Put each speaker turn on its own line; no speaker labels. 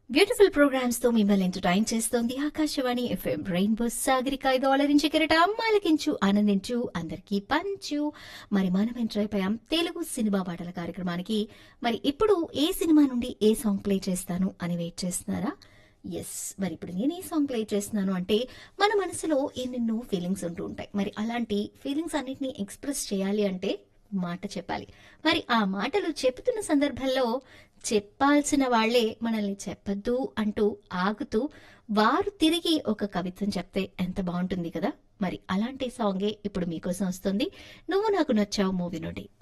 beautiful programmes తో మిమ్మల్ని entertain చేస్తోంది ఆకాశవాణి ఎఫ్ఎం రెయిన్బో సాగరిక ఇది ఆలరించి కిరటం ఆలకించు ఆనందించు అందరికీ పంచు మరి మనం ఎంటర్ అయిపోయాం తెలుగు సినిమా పాటల కార్యక్రమానికి మరి ఇప్పుడు ఏ సినిమా నుండి ఏ సాంగ్ ప్లే చేస్తాను అని వెయిట్ చేస్తున్నారా ఎస్ మరి ఇప్పుడు నేను ఏ సాంగ్ ప్లే చేస్తున్నాను అంటే మన మనసులో ఎన్నెన్నో ఫీలింగ్స్ ఉంటూ ఉంటాయి మరి అలాంటి ఫీలింగ్స్ అన్నిటిని ఎక్స్ప్రెస్ చేయాలి అంటే మాట చెప్పాలి మరి ఆ మాటలు చెప్తున్న సందర్భంలో చెప్పాల్సిన వాళ్లే మనల్ని చెప్పద్దు అంటూ ఆగుతూ వారు తిరిగి ఒక కవిత్వం చెప్తే ఎంత బాగుంటుంది కదా మరి అలాంటి సాంగే ఇప్పుడు మీకోసం వస్తుంది నువ్వు నాకు నచ్చావు మూవీ నుండి